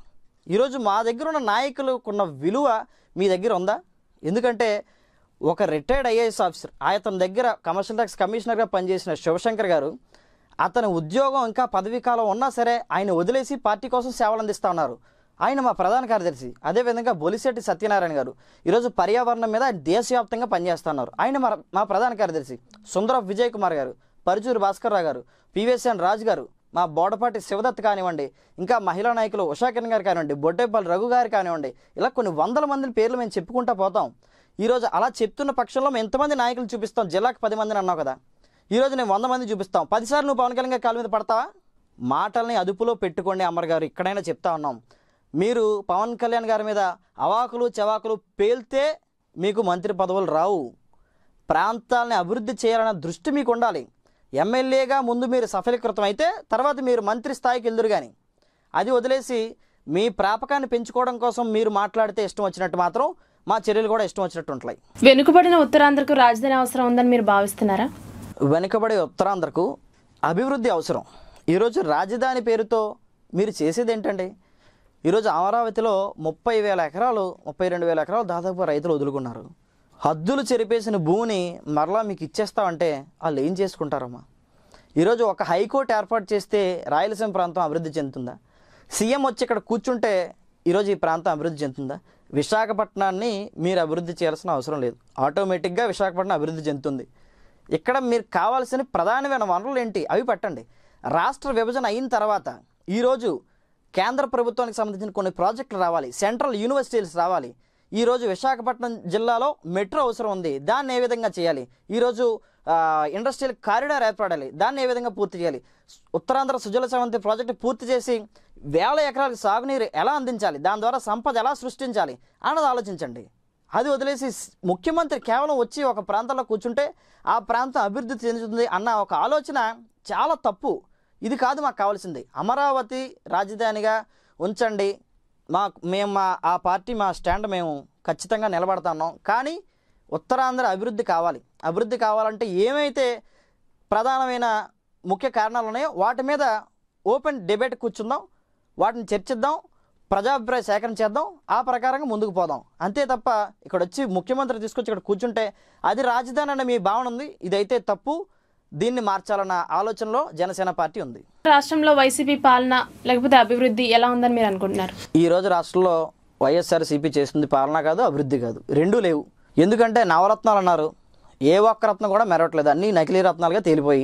Speaker 2: ఈరోజు మా దగ్గర ఉన్న నాయకులకున్న విలువ మీ దగ్గర ఉందా ఎందుకంటే ఒక రిటైర్డ్ ఐఏఎస్ ఆఫీసర్ అతని దగ్గర కమర్షియల్ ట్యాక్స్ కమిషనర్గా పనిచేసిన శివశంకర్ గారు అతని ఉద్యోగం ఇంకా పదవీ కాలం ఉన్నా సరే ఆయన వదిలేసి పార్టీ కోసం సేవలు అందిస్తూ ఉన్నారు ఆయన మా ప్రధాన కార్యదర్శి అదేవిధంగా బొలిశెట్టి సత్యనారాయణ గారు ఈరోజు పర్యావరణం మీద ఆయన దేశవ్యాప్తంగా పనిచేస్తున్నారు ఆయన మా మా ప్రధాన కార్యదర్శి సుందరఫ్ విజయ్ కుమార్ గారు పరుచూరు భాస్కర్ రావు గారు పివిఎస్ఎన్ రాజు గారు మా బోడపాటి శివదత్ కానివ్వండి ఇంకా మహిళా నాయకులు ఉషా కిరణ్ గారు కానివ్వండి బొడ్డేపల్లి రఘు గారు కానివ్వండి ఇలా కొన్ని వందల మంది పేర్లు మేము చెప్పుకుంటా పోతాం ఈరోజు అలా చెప్తున్న పక్షంలో మేము ఎంతమంది నాయకులు చూపిస్తాం జిల్లాకు పది మందిని అన్నావు కదా ఈరోజు నేను వంద మంది చూపిస్తాం పదిసార్లు నువ్వు పవన్ కళ్యాణ్ గారి కాళ్ళ మీద పడతావా మాటల్ని అదుపులో పెట్టుకోండి అమర్ గారు ఇక్కడైనా చెప్తా ఉన్నాం మీరు పవన్ కళ్యాణ్ గారి మీద అవాకులు చవాకులు పేల్తే మీకు మంత్రి పదవులు రావు ప్రాంతాలని అభివృద్ధి చేయాలన్న దృష్టి మీకు ఉండాలి ఎమ్మెల్యేగా ముందు మీరు సఫలీకృతం అయితే తర్వాత మీరు మంత్రి స్థాయికి వెళ్దురు కానీ అది వదిలేసి మీ ప్రాపకాన్ని పెంచుకోవడం కోసం మీరు మాట్లాడితే ఇష్టం వచ్చినట్టు మాత్రం మా చర్యలు కూడా ఇష్టం వచ్చినట్టు ఉంటాయి
Speaker 1: వెనుకబడిన ఉత్తరాంధ్రకు రాజధాని అవసరం ఉందని మీరు భావిస్తున్నారా
Speaker 2: వెనుకబడే ఉత్తరాంధ్రకు అభివృద్ధి అవసరం ఈరోజు రాజధాని పేరుతో మీరు చేసేది ఏంటండి ఈరోజు అమరావతిలో ముప్పై వేల ఎకరాలు ముప్పై రెండు వేల ఎకరాలు దాదాపు రైతులు వదులుకున్నారు హద్దులు చెరిపేసిన భూమిని మరలా మీకు ఇచ్చేస్తామంటే వాళ్ళు ఏం చేసుకుంటారమ్మా ఈరోజు ఒక హైకోర్టు ఏర్పాటు చేస్తే రాయలసీమ ప్రాంతం అభివృద్ధి చెందుతుందా సీఎం వచ్చి ఇక్కడ కూర్చుంటే ఈరోజు ఈ ప్రాంతం అభివృద్ధి చెందుతుందా విశాఖపట్నాన్ని మీరు అభివృద్ధి చేయాల్సిన అవసరం లేదు ఆటోమేటిక్గా విశాఖపట్నం అభివృద్ధి చెందుతుంది ఇక్కడ మీరు కావాల్సిన ప్రధానమైన వనరులు ఏంటి అవి పెట్టండి రాష్ట్ర విభజన అయిన తర్వాత ఈరోజు కేంద్ర ప్రభుత్వానికి సంబంధించిన కొన్ని ప్రాజెక్టులు రావాలి సెంట్రల్ యూనివర్సిటీస్ రావాలి ఈరోజు విశాఖపట్నం జిల్లాలో మెట్రో అవసరం ఉంది దాన్ని ఏ విధంగా చేయాలి ఈరోజు ఆ, ఇండస్ట్రియల్ కారిడార్ ఏర్పడాలి దాన్ని ఏ విధంగా పూర్తి చేయాలి ఉత్తరాంధ్ర సుజల సవంతి ప్రాజెక్టు పూర్తి చేసి వేల ఎకరాలకు సాగునీరు ఎలా అందించాలి దాని ద్వారా సంపద ఎలా సృష్టించాలి అన్నది ఆలోచించండి అది వదిలేసి స్- ముఖ్యమంత్రి కేవలం వచ్చి ఒక ప్రాంతంలో కూర్చుంటే ఆ ప్రాంతం అభివృద్ధి చెందుతుంది అన్న ఒక ఆలోచన చాలా తప్పు ఇది కాదు మాకు కావాల్సింది అమరావతి రాజధానిగా ఉంచండి మా మేము మా ఆ పార్టీ మా స్టాండ్ మేము ఖచ్చితంగా నిలబడతాన్నాం కానీ ఉత్తరాంధ్ర అభివృద్ధి కావాలి అభివృద్ధి కావాలంటే ఏమైతే ప్రధానమైన ముఖ్య కారణాలు ఉన్నాయో వాటి మీద ఓపెన్ డిబేట్ కూర్చుందాం వాటిని చర్చిద్దాం ప్రజాభిప్రాయ సేకరణ చేద్దాం ఆ ప్రకారంగా ముందుకు పోదాం అంతే తప్ప ఇక్కడ వచ్చి ముఖ్యమంత్రి తీసుకొచ్చి ఇక్కడ కూర్చుంటే అది రాజధాని అనే మీ భావన ఉంది ఇదైతే తప్పు దీన్ని మార్చాలన్న ఆలోచనలో జనసేన పార్టీ ఉంది
Speaker 1: రాష్ట్రంలో వైసీపీ పాలన లేకపోతే అభివృద్ధి ఎలా ఉందని మీరు అనుకుంటున్నారు
Speaker 2: ఈ రోజు రాష్ట్రంలో వైఎస్ఆర్సీపీ చేస్తుంది పాలన కాదు అభివృద్ధి కాదు రెండూ లేవు ఎందుకంటే నవరత్నాలు అన్నారు ఏ ఒక్క రత్నం కూడా మెరవట్లేదు అన్నీ నకిలీ రత్నాలుగా తేలిపోయి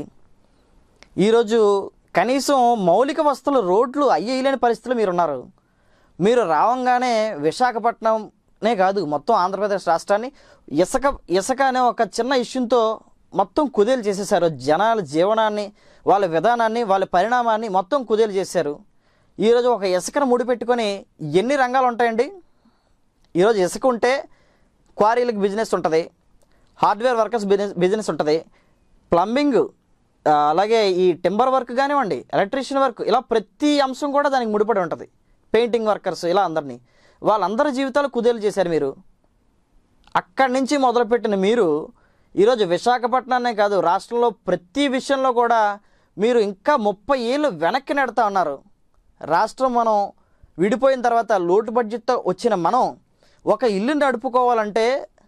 Speaker 2: ఈరోజు కనీసం మౌలిక వస్తువులు రోడ్లు అయ్యేయలేని పరిస్థితులు మీరు ఉన్నారు మీరు రావంగానే విశాఖపట్నంనే కాదు మొత్తం ఆంధ్రప్రదేశ్ రాష్ట్రాన్ని ఇసుక ఇసుక అనే ఒక చిన్న ఇష్యూతో మొత్తం కుదేలు చేసేసారు జనాల జీవనాన్ని వాళ్ళ విధానాన్ని వాళ్ళ పరిణామాన్ని మొత్తం కుదేలు చేశారు ఈరోజు ఒక ఇసుకను ముడిపెట్టుకొని ఎన్ని రంగాలు ఉంటాయండి ఈరోజు ఇసుక ఉంటే క్వారీలకు బిజినెస్ ఉంటుంది హార్డ్వేర్ వర్కర్స్ బిజినెస్ బిజినెస్ ఉంటుంది ప్లంబింగ్ ఆ, అలాగే ఈ టింబర్ వర్క్ కానివ్వండి ఎలక్ట్రీషియన్ వర్క్ ఇలా ప్రతి అంశం కూడా దానికి ముడిపడి ఉంటుంది పెయింటింగ్ వర్కర్స్ ఇలా అందరినీ వాళ్ళందరి జీవితాలు కుదేలు చేశారు మీరు అక్కడి నుంచి మొదలుపెట్టిన మీరు ఈరోజు విశాఖపట్నాన్నే కాదు రాష్ట్రంలో ప్రతి విషయంలో కూడా మీరు ఇంకా ముప్పై ఏళ్ళు వెనక్కి నెడతా ఉన్నారు రాష్ట్రం మనం విడిపోయిన తర్వాత లోటు బడ్జెట్తో వచ్చిన మనం ఒక ఇల్లు నడుపుకోవాలంటే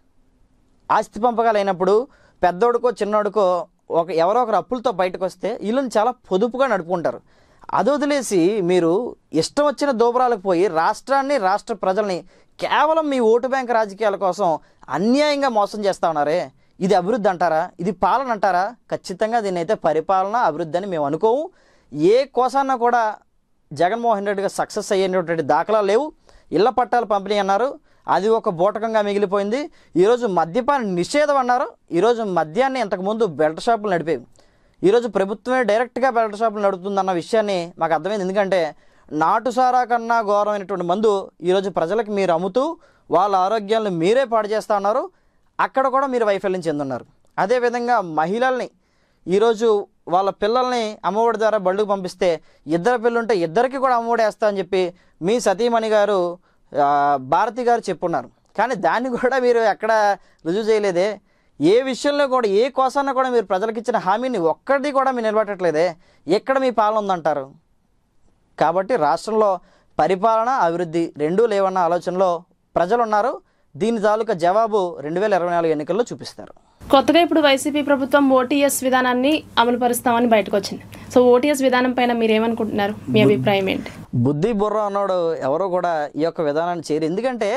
Speaker 2: ఆస్తి పంపకాలు అయినప్పుడు పెద్దోడికో చిన్నోడికో ఒక ఎవరో ఒకరు అప్పులతో బయటకు వస్తే ఇల్లుని చాలా పొదుపుగా నడుపుకుంటారు అది వదిలేసి మీరు ఇష్టం వచ్చిన దోబరాలకు పోయి రాష్ట్రాన్ని రాష్ట్ర ప్రజల్ని కేవలం మీ ఓటు బ్యాంక్ రాజకీయాల కోసం అన్యాయంగా మోసం చేస్తా ఉన్నారే ఇది అభివృద్ధి అంటారా ఇది పాలన అంటారా ఖచ్చితంగా దీన్ని అయితే పరిపాలన అభివృద్ధి అని మేము అనుకోము ఏ కోసాన్న కూడా జగన్మోహన్ రెడ్డిగా సక్సెస్ అయ్యేటువంటి దాఖలాలు లేవు ఇళ్ల పట్టాలు పంపిణీ అన్నారు అది ఒక బూటకంగా మిగిలిపోయింది ఈరోజు మద్యపాన నిషేధం అన్నారు ఈరోజు మద్యాన్ని ఇంతకుముందు బెల్ట్ షాపులు నడిపేవి ఈరోజు ప్రభుత్వమే డైరెక్ట్గా బెల్ట్ షాపులు నడుపుతుందన్న విషయాన్ని మాకు అర్థమైంది ఎందుకంటే నాటుసారా కన్నా ఘోరమైనటువంటి మందు ఈరోజు ప్రజలకు మీరు అమ్ముతూ వాళ్ళ ఆరోగ్యాలను మీరే పాడు చేస్తా ఉన్నారు అక్కడ కూడా మీరు వైఫల్యం చెందున్నారు అదేవిధంగా మహిళల్ని ఈరోజు వాళ్ళ పిల్లల్ని అమ్మఒడి ద్వారా బళ్ళుకు పంపిస్తే ఇద్దరు పిల్లలుంటే ఇద్దరికి కూడా అమ్మఒడి వేస్తా అని చెప్పి మీ సతీమణి గారు ఆ, భారతి గారు చెప్పున్నారు కానీ దాన్ని కూడా మీరు ఎక్కడ రుజువు చేయలేదే ఏ విషయంలో కూడా ఏ కోసాన కూడా మీరు ప్రజలకు ఇచ్చిన హామీని ఒక్కటి కూడా మీరు నిలబెట్టట్లేదే ఎక్కడ మీ పాలన ఉందంటారు కాబట్టి రాష్ట్రంలో పరిపాలన అభివృద్ధి రెండూ లేవన్న ఆలోచనలో ప్రజలు ఉన్నారు దీని తాలూకా జవాబు రెండు వేల ఇరవై నాలుగు ఎన్నికల్లో చూపిస్తారు
Speaker 1: కొత్తగా ఇప్పుడు వైసీపీ ప్రభుత్వం ఓటీఎస్ విధానాన్ని అమలు పరుస్తామని బయటకు వచ్చింది సో ఓటీఎస్ విధానం పైన మీరు ఏమనుకుంటున్నారు మీ అభిప్రాయం ఏంటి
Speaker 2: బుద్ధి బుర్ర అన్నాడు ఎవరో కూడా ఈ యొక్క విధానాన్ని చేయరు ఎందుకంటే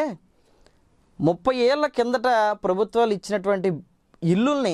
Speaker 2: ముప్పై ఏళ్ళ కిందట ప్రభుత్వాలు ఇచ్చినటువంటి ఇల్లుల్ని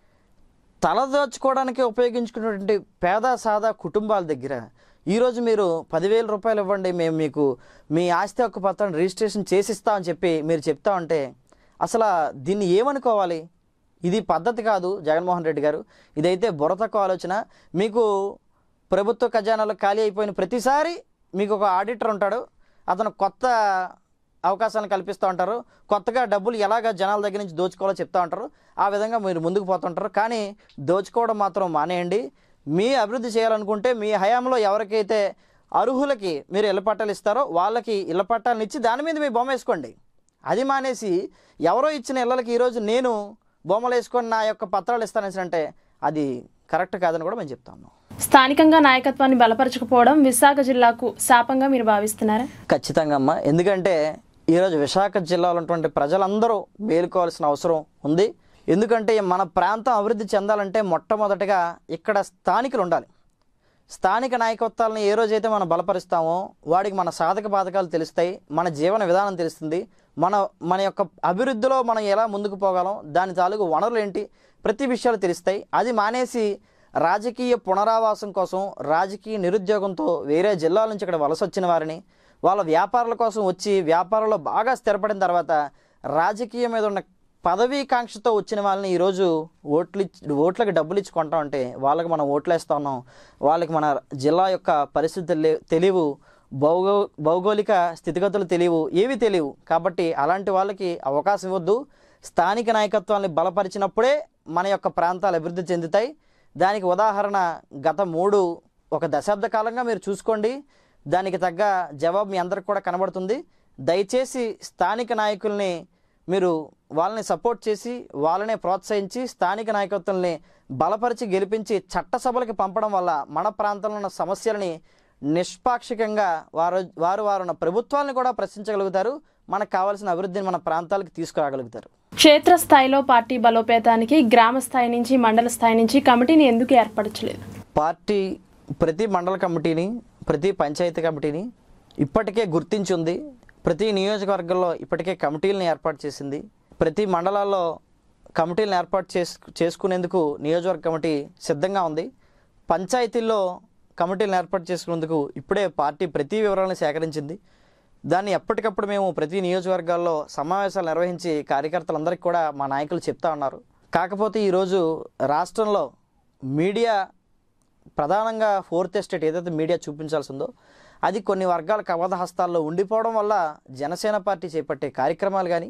Speaker 2: తలదోచుకోవడానికి ఉపయోగించుకున్నటువంటి పేద సాదా కుటుంబాల దగ్గర ఈరోజు మీరు పదివేల రూపాయలు ఇవ్వండి మేము మీకు మీ ఆస్తి హక్కు పత్రాన్ని రిజిస్ట్రేషన్ చేసిస్తామని చెప్పి మీరు చెప్తా ఉంటే అసలు దీన్ని ఏమనుకోవాలి ఇది పద్ధతి కాదు జగన్మోహన్ రెడ్డి గారు ఇదైతే బుర్ర తక్కువ ఆలోచన మీకు ప్రభుత్వ ఖజానాలో ఖాళీ అయిపోయిన ప్రతిసారి మీకు ఒక ఆడిటర్ ఉంటాడు అతను కొత్త అవకాశాలను కల్పిస్తూ ఉంటారు కొత్తగా డబ్బులు ఎలాగ జనాల దగ్గర నుంచి దోచుకోవాలో చెప్తూ ఉంటారు ఆ విధంగా మీరు ముందుకు పోతుంటారు కానీ దోచుకోవడం మాత్రం మానేయండి మీ అభివృద్ధి చేయాలనుకుంటే మీ హయాంలో ఎవరికైతే అర్హులకి మీరు ఇళ్ళ పట్టాలు ఇస్తారో వాళ్ళకి ఇళ్ళ పట్టాలను ఇచ్చి దాని మీద మీ బొమ్మ వేసుకోండి అది మానేసి ఎవరో ఇచ్చిన ఇళ్ళకి ఈరోజు నేను బొమ్మలు వేసుకొని నా యొక్క పత్రాలు ఇస్తానేసి అంటే అది కరెక్ట్ కాదని కూడా మేము చెప్తాము
Speaker 1: స్థానికంగా నాయకత్వాన్ని బలపరచకపోవడం విశాఖ జిల్లాకు శాపంగా మీరు భావిస్తున్నారా
Speaker 2: ఖచ్చితంగా అమ్మ ఎందుకంటే ఈరోజు విశాఖ జిల్లాలో ఉన్నటువంటి ప్రజలందరూ మేలుకోవాల్సిన అవసరం ఉంది ఎందుకంటే మన ప్రాంతం అభివృద్ధి చెందాలంటే మొట్టమొదటిగా ఇక్కడ స్థానికులు ఉండాలి స్థానిక నాయకత్వాలను ఏ రోజైతే మనం బలపరుస్తామో వాడికి మన సాధక బాధకాలు తెలుస్తాయి మన జీవన విధానం తెలుస్తుంది మన మన యొక్క అభివృద్ధిలో మనం ఎలా ముందుకు పోగలం దాని తాలూకు వనరులు ఏంటి ప్రతి విషయాలు తెలుస్తాయి అది మానేసి రాజకీయ పునరావాసం కోసం రాజకీయ నిరుద్యోగంతో వేరే జిల్లాల నుంచి ఇక్కడ వలస వచ్చిన వారిని వాళ్ళ వ్యాపారాల కోసం వచ్చి వ్యాపారంలో బాగా స్థిరపడిన తర్వాత రాజకీయం మీద ఉన్న పదవీ కాంక్షతో వచ్చిన వాళ్ళని ఈరోజు ఓట్లు ఇచ్చి ఓట్లకి డబ్బులు ఇచ్చి కొంటా ఉంటే వాళ్ళకి మనం ఓట్లు వేస్తా ఉన్నాం వాళ్ళకి మన జిల్లా యొక్క పరిస్థితులు లే- తెలియవు భౌగో భౌగోళిక స్థితిగతులు తెలియవు ఏవి తెలియవు కాబట్టి అలాంటి వాళ్ళకి అవకాశం ఇవ్వద్దు స్థానిక నాయకత్వాన్ని బలపరిచినప్పుడే మన యొక్క ప్రాంతాలు అభివృద్ధి చెందుతాయి దానికి ఉదాహరణ గత మూడు ఒక దశాబ్ద కాలంగా మీరు చూసుకోండి దానికి తగ్గ జవాబు మీ అందరికి కూడా కనబడుతుంది దయచేసి స్థానిక నాయకుల్ని మీరు వాళ్ళని సపోర్ట్ చేసి వాళ్ళనే ప్రోత్సహించి స్థానిక నాయకత్వాల్ని బలపరిచి గెలిపించి చట్టసభలకు పంపడం వల్ల మన ప్రాంతంలో ఉన్న సమస్యలని నిష్పాక్షికంగా వారు వారు వారు ఉన్న ప్రభుత్వాలను కూడా ప్రశ్నించగలుగుతారు మనకు కావాల్సిన అభివృద్ధిని మన ప్రాంతాలకు తీసుకురాగలుగుతారు
Speaker 1: క్షేత్రస్థాయిలో పార్టీ బలోపేతానికి గ్రామ స్థాయి నుంచి మండల స్థాయి నుంచి కమిటీని ఎందుకు ఏర్పరచలేదు
Speaker 2: పార్టీ ప్రతి మండల కమిటీని ప్రతి పంచాయతీ కమిటీని ఇప్పటికే గుర్తించింది ప్రతి నియోజకవర్గంలో ఇప్పటికే కమిటీలను ఏర్పాటు చేసింది ప్రతి మండలాల్లో కమిటీలను ఏర్పాటు చేసు చేసుకునేందుకు నియోజకవర్గ కమిటీ సిద్ధంగా ఉంది పంచాయతీల్లో కమిటీలను ఏర్పాటు చేసుకునేందుకు ఇప్పుడే పార్టీ ప్రతి వివరాలను సేకరించింది దాన్ని ఎప్పటికప్పుడు మేము ప్రతి నియోజకవర్గాల్లో సమావేశాలు నిర్వహించి కార్యకర్తలందరికీ కూడా మా నాయకులు చెప్తా ఉన్నారు కాకపోతే ఈరోజు రాష్ట్రంలో మీడియా ప్రధానంగా ఫోర్త్ ఎస్టేట్ ఏదైతే మీడియా చూపించాల్సి ఉందో అది కొన్ని వర్గాల కవద హస్తాల్లో ఉండిపోవడం వల్ల జనసేన పార్టీ చేపట్టే కార్యక్రమాలు కానీ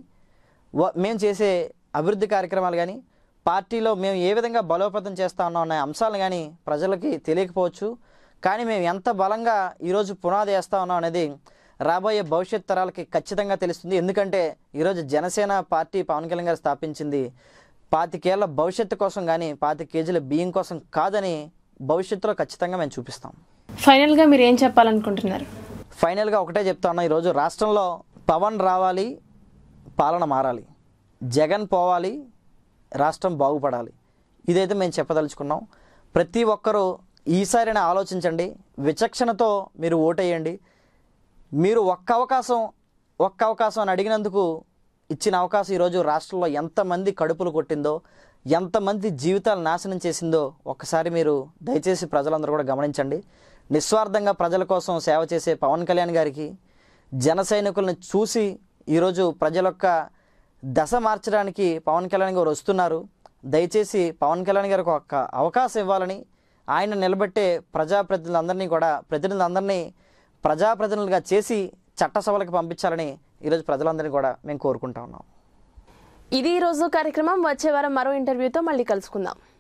Speaker 2: మేము చేసే అభివృద్ధి కార్యక్రమాలు కానీ పార్టీలో మేము ఏ విధంగా బలోపేతం చేస్తా ఉన్నాం అనే అంశాలు కానీ ప్రజలకి తెలియకపోవచ్చు కానీ మేము ఎంత బలంగా ఈరోజు పునాది వేస్తా ఉన్నాం అనేది రాబోయే భవిష్యత్ తరాలకి ఖచ్చితంగా తెలుస్తుంది ఎందుకంటే ఈరోజు జనసేన పార్టీ పవన్ కళ్యాణ్ గారు స్థాపించింది పాతికేళ్ల భవిష్యత్తు కోసం కానీ పాతి కేజీల బియ్యం కోసం కాదని భవిష్యత్తులో ఖచ్చితంగా మేము చూపిస్తాం
Speaker 1: ఫైనల్గా మీరు ఏం చెప్పాలనుకుంటున్నారు
Speaker 2: ఫైనల్గా ఒకటే చెప్తా ఉన్నా ఈరోజు రాష్ట్రంలో పవన్ రావాలి పాలన మారాలి జగన్ పోవాలి రాష్ట్రం బాగుపడాలి ఇదైతే మేము చెప్పదలుచుకున్నాం ప్రతి ఒక్కరూ ఈసారైనా ఆలోచించండి విచక్షణతో మీరు ఓటేయండి మీరు ఒక్క అవకాశం ఒక్క అవకాశం అని అడిగినందుకు ఇచ్చిన అవకాశం ఈరోజు రాష్ట్రంలో ఎంతమంది కడుపులు కొట్టిందో ఎంతమంది జీవితాలు నాశనం చేసిందో ఒక్కసారి మీరు దయచేసి ప్రజలందరూ కూడా గమనించండి నిస్వార్థంగా ప్రజల కోసం సేవ చేసే పవన్ కళ్యాణ్ గారికి జన సైనికులను చూసి ఈరోజు ప్రజల యొక్క దశ మార్చడానికి పవన్ కళ్యాణ్ గారు వస్తున్నారు దయచేసి పవన్ కళ్యాణ్ గారికి ఒక అవకాశం ఇవ్వాలని ఆయన నిలబెట్టే ప్రజాప్రతినిధులందరినీ కూడా ప్రతినిధులందరినీ ప్రజాప్రతినిధులుగా చేసి చట్టసభలకు పంపించాలని ఈరోజు ప్రజలందరినీ కూడా మేము కోరుకుంటా ఉన్నాం
Speaker 1: ఇది ఈ రోజు కార్యక్రమం వచ్చే వారం మరో ఇంటర్వ్యూతో మళ్ళీ కలుసుకుందాం